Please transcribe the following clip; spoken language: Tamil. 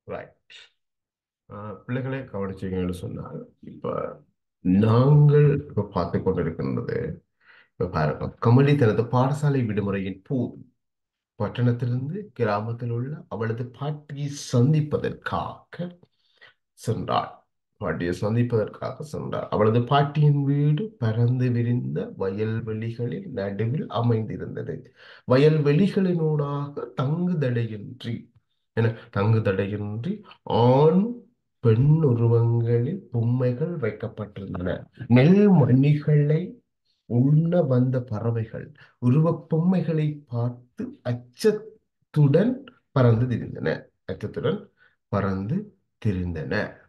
ரைட் பிள்ளைகளே கவனிச்சீங்கன்னு சொன்னால் இப்ப நாங்கள் இப்ப பார்த்து கொண்டிருக்கின்றது இப்ப பாருங்க கமலி தனது பாடசாலை விடுமுறையின் போது பட்டணத்திலிருந்து கிராமத்தில் உள்ள அவளது பாட்டியை சந்திப்பதற்காக சென்றாள் பாட்டியை சந்திப்பதற்காக சென்றாள் அவளது பாட்டியின் வீடு பரந்து விரிந்த வயல்வெளிகளின் நடுவில் அமைந்திருந்தது வயல்வெளிகளினூடாக தங்குதடையின்றி என தங்குதடையின்றி ஆண் பெண் உருவங்களில் பொம்மைகள் வைக்கப்பட்டிருந்தன நெல் மணிகளை உண்ண வந்த பறவைகள் உருவப் பொம்மைகளை பார்த்து அச்சத்துடன் பறந்து திரிந்தன அச்சத்துடன் பறந்து திரிந்தன